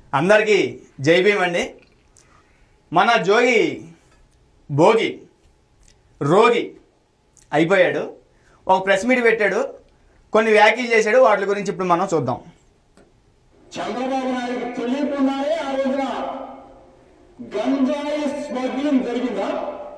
అందరికీ జై భీమ్ అండి మన జోగి భోగి రోగి అయిపోయాడు ఒక ప్రెస్ మీట్ పెట్టాడు కొన్ని వ్యాఖ్యలు చేశాడు వాటి గురించి ఇప్పుడు మనం చూద్దాం చంద్రబాబు నాయుడు తెలియకుండానే ఆ రోజున గంజాయి స్మగ్లింగ్ జరిగిందా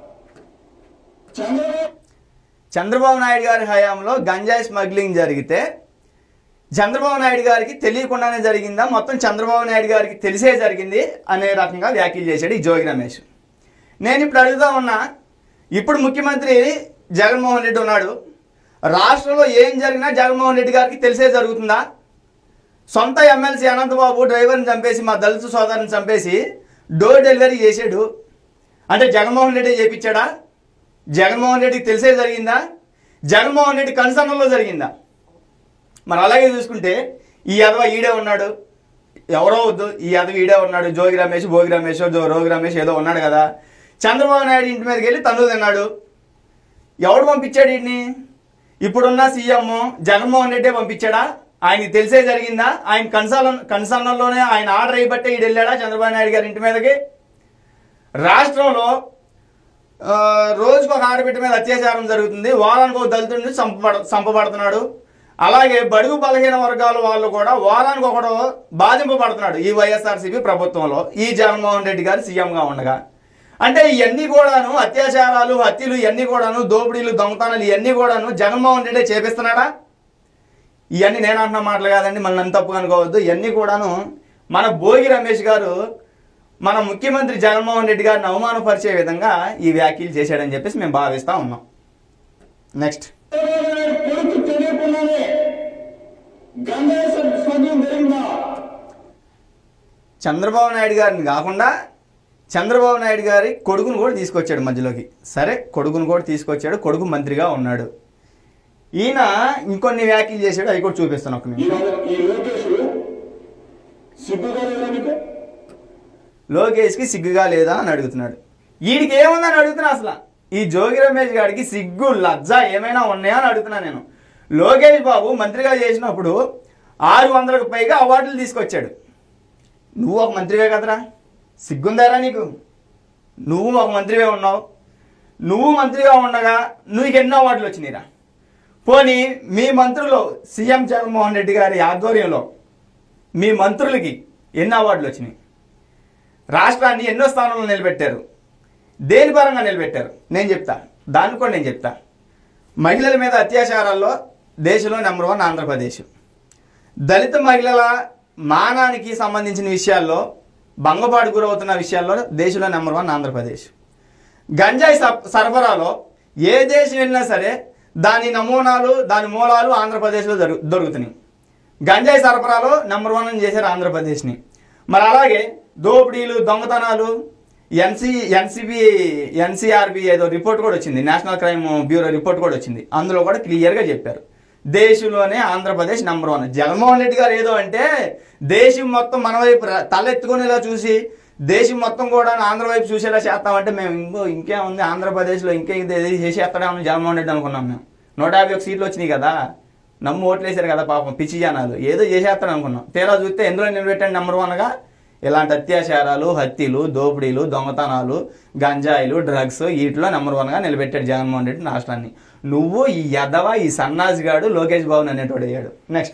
చంద్రబాబు చంద్రబాబు నాయుడు గారి హయాంలో గంజాయి స్మగ్లింగ్ జరిగితే చంద్రబాబు నాయుడు గారికి తెలియకుండానే జరిగిందా మొత్తం చంద్రబాబు నాయుడు గారికి తెలిసే జరిగింది అనే రకంగా వ్యాఖ్యలు చేశాడు ఈ జోగి రమేష్ నేను ఇప్పుడు అడుగుతా ఉన్నా ఇప్పుడు ముఖ్యమంత్రి జగన్మోహన్ రెడ్డి ఉన్నాడు రాష్ట్రంలో ఏం జరిగినా జగన్మోహన్ రెడ్డి గారికి తెలిసే జరుగుతుందా సొంత ఎమ్మెల్సీ అనంతబాబు డ్రైవర్ని చంపేసి మా దళిత సోదరుని చంపేసి డోర్ డెలివరీ చేసాడు అంటే జగన్మోహన్ రెడ్డి చేపించాడా జగన్మోహన్ రెడ్డికి తెలిసే జరిగిందా జగన్మోహన్ రెడ్డి కన్సర్న్లో జరిగిందా మరి అలాగే చూసుకుంటే ఈ యదవ ఈడే ఉన్నాడు ఎవరో వద్దు ఈ యదవ ఈడే ఉన్నాడు జోగి రమేష్ భోగి రమేష్ జో రోగి రమేష్ ఏదో ఉన్నాడు కదా చంద్రబాబు నాయుడు ఇంటి మీదకి వెళ్ళి తన్నులు తిన్నాడు ఎవడు పంపించాడు వీడిని ఇప్పుడున్న సీఎం జగన్మోహన్ రెడ్డే పంపించాడా ఆయనకి తెలిసే జరిగిందా ఆయన కన్సర్న్ కన్సర్న్లోనే ఆయన ఆర్డర్ అయ్యబట్టే ఈడు వెళ్ళాడా చంద్రబాబు నాయుడు గారి ఇంటి మీదకి రాష్ట్రంలో ఆ, రోజుకు ఒక ఆడబిడ్డ మీద అత్యాచారం జరుగుతుంది వారానికి ఒక దళితుడిని చంపబడ చంపబడుతున్నాడు అలాగే బడుగు బలహీన వర్గాల వాళ్ళు కూడా వారానికి ఒకడు బాధింపబడుతున్నాడు ఈ వైఎస్ఆర్సీపీ ప్రభుత్వంలో ఈ జగన్మోహన్ రెడ్డి గారు సీఎంగా ఉండగా అంటే ఇవన్నీ కూడాను అత్యాచారాలు హత్యలు ఇవన్నీ కూడాను దోపిడీలు దొంగతనాలు ఇవన్నీ కూడాను జగన్మోహన్ రెడ్డి చేపిస్తున్నాడా ఇవన్నీ నేను అంటున్న మాటలు కాదండి మళ్ళీ నన్ను తప్పుగా అనుకోవద్దు ఇవన్నీ కూడాను మన భోగి రమేష్ గారు మన ముఖ్యమంత్రి జగన్మోహన్ రెడ్డి గారిని అవమానపరిచే విధంగా ఈ వ్యాఖ్యలు చేశాడని చెప్పేసి మేము భావిస్తా ఉన్నాం నెక్స్ట్ నాయుడు కొడుకు తెలియకుండానే గంజాయి స్మగ్లింగ్ జరిగిందా చంద్రబాబు నాయుడు గారిని కాకుండా చంద్రబాబు నాయుడు గారి కొడుకును కూడా తీసుకొచ్చాడు మధ్యలోకి సరే కొడుకును కూడా తీసుకొచ్చాడు కొడుకు మంత్రిగా ఉన్నాడు ఈయన ఇంకొన్ని వ్యాఖ్యలు చేశాడు అవి కూడా చూపిస్తాను ఒక ఈ నిమిషం రోజు- ఈ లోకేష్ సిగ్గుగా లేదా మీకు లోకేష్కి సిగ్గుగా లేదా అని అడుగుతున్నాడు వీడికి ఏముందని అడుగుతున్నా అసలు ఈ జోగి రమేష్ గారికి సిగ్గు లజ్జ ఏమైనా ఉన్నాయా అని అడుగుతున్నా నేను లోకేష్ బాబు మంత్రిగా చేసినప్పుడు ఆరు వందలకు పైగా అవార్డులు తీసుకొచ్చాడు నువ్వు ఒక మంత్రివే కదరా సిగ్గుందారా నీకు నువ్వు ఒక మంత్రివే ఉన్నావు నువ్వు మంత్రిగా ఉండగా నువ్వు ఎన్నో అవార్డులు వచ్చినాయిరా పోనీ మీ మంత్రులు సీఎం జగన్మోహన్ రెడ్డి గారి ఆధ్వర్యంలో మీ మంత్రులకి ఎన్ని అవార్డులు వచ్చినాయి రాష్ట్రాన్ని ఎన్నో స్థానంలో నిలబెట్టారు దేని పరంగా నిలబెట్టారు నేను చెప్తా దాన్ని కూడా నేను చెప్తా మహిళల మీద అత్యాచారాల్లో దేశంలో నెంబర్ వన్ ఆంధ్రప్రదేశ్ దళిత మహిళల మానానికి సంబంధించిన విషయాల్లో భంగపాటు గురవుతున్న విషయాల్లో దేశంలో నెంబర్ వన్ ఆంధ్రప్రదేశ్ గంజాయి స- సరఫరాలో ఏ దేశం వెళ్ళినా సరే దాని నమూనాలు దాని మూలాలు ఆంధ్రప్రదేశ్లో దొరు దొరుకుతున్నాయి గంజాయి సరఫరాలో నెంబర్ వన్ అని చేశారు ఆంధ్రప్రదేశ్ని మరి అలాగే దోపిడీలు దొంగతనాలు ఎన్సి ఎన్సిబి ఎన్సిఆర్బి ఏదో రిపోర్ట్ కూడా వచ్చింది నేషనల్ క్రైమ్ బ్యూరో రిపోర్ట్ కూడా వచ్చింది అందులో కూడా క్లియర్గా చెప్పారు దేశంలోనే ఆంధ్రప్రదేశ్ నెంబర్ వన్ జగన్మోహన్ రెడ్డి గారు ఏదో అంటే దేశం మొత్తం మన వైపు ర- తలెత్తుకునేలా చూసి దేశం మొత్తం కూడా ఆంధ్ర వైపు చూసేలా చేస్తామంటే మేము ఇంకో ఇంకేముంది ఆంధ్రప్రదేశ్లో ఇంకే ఇది చేసేస్తాడేమో జగన్మోహన్ రెడ్డి అనుకున్నాం మేము నూట యాభై ఒక సీట్లు వచ్చినాయి కదా నమ్ము ఓట్లేశారు కదా పాపం పిచ్చి జనాలు ఏదో చేసేస్తాడు అనుకున్నాం తీరా చూస్తే ఎందులో నిలబెట్టాడు నెంబర్ వన్గా ఇలాంటి అత్యాచారాలు హత్యలు దోపిడీలు దొంగతనాలు గంజాయిలు డ్రగ్స్ వీటిలో నెంబర్ వన్గా నిలబెట్టాడు జగన్మోహన్ రెడ్డి రాష్ట్రాన్ని నువ్వు ఈ యదవ ఈ సన్నాసిగాడు లోకేష్ బాబు అనేటోడు అయ్యాడు నెక్స్ట్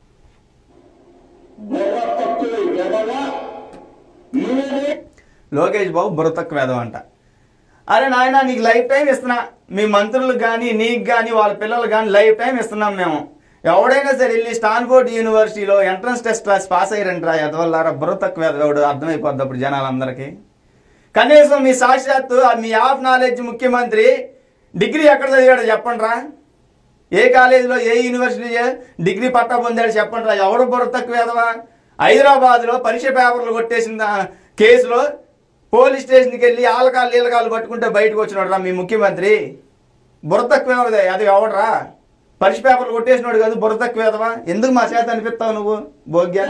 బొర్ర పక్కులు ఎదగా నువ్వే లోకేష్ బాబు బుర్రతక్క వేదం అంట అరే నాయన నీకు లైఫ్ టైం ఇస్తున్నా మీ మంత్రులకు కానీ నీకు కానీ వాళ్ళ పిల్లలకు కానీ లైఫ్ టైం ఇస్తున్నాం మేము ఎవడైనా సరే వెళ్ళి స్టాన్ఫోర్డ్ యూనివర్సిటీలో ఎంట్రన్స్ టెస్ట్ రాసి పాస్ అయ్యారంటరా ఎదవల్లారా బుర్రతక్క వేదవుడు అర్థమైపోద్ది అప్పుడు జనాలందరికీ కనీసం మీ సాక్షాత్తు ఆ మీ ఆఫ్ నాలెడ్జ్ ముఖ్యమంత్రి డిగ్రీ ఎక్కడ చదివాడో చెప్పండి రా ఏ కాలేజీలో ఏ యూనివర్సిటీ చే- డిగ్రీ పట్టా పొందాడు చెప్పండి రా ఎవడు బుర్ర తక్కువ ఎదవా హైదరాబాద్లో పరీక్ష పేపర్లు కొట్టేసిన ఆ కేసులో పోలీస్ స్టేషన్కి వెళ్ళి ఆలకాలు నీలకాలు పట్టుకుంటే బయటకు వచ్చినాడు రా మీ ముఖ్యమంత్రి బుర్ర తక్కువ ఎవరిదే అది ఎవడరా పరీక్ష పేపర్లు కొట్టేసినాడు కాదు బుర్ర తక్కువ ఎదవా ఎందుకు మా చేత అనిపిస్తావు నువ్వు భోగ్య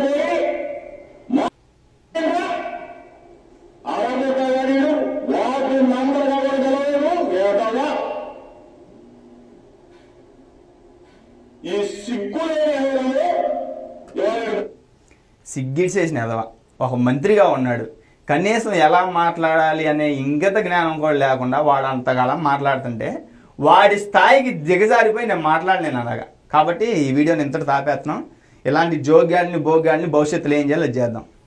ఆరోగ్యకార్యాలు వాటి నంబర్ గెలవలేదు ఎదగా ఈ సిగ్గులేని ఎవరు ఎవరు సిగ్గిడ్సేసిన ఎదవ ఒక మంత్రిగా ఉన్నాడు కనీసం ఎలా మాట్లాడాలి అనే ఇంగత జ్ఞానం కూడా లేకుండా వాడు అంతకాలం మాట్లాడుతుంటే వాడి స్థాయికి దిగజారిపోయి నేను మాట్లాడలేను అలాగా కాబట్టి ఈ వీడియోని ఇంతటి తాపేస్తున్నాం ఇలాంటి జోగ్యాల్ని భోగ్యాల్ని భవిష్యత్తులో ఏం చేయాలో అది చేద్దాం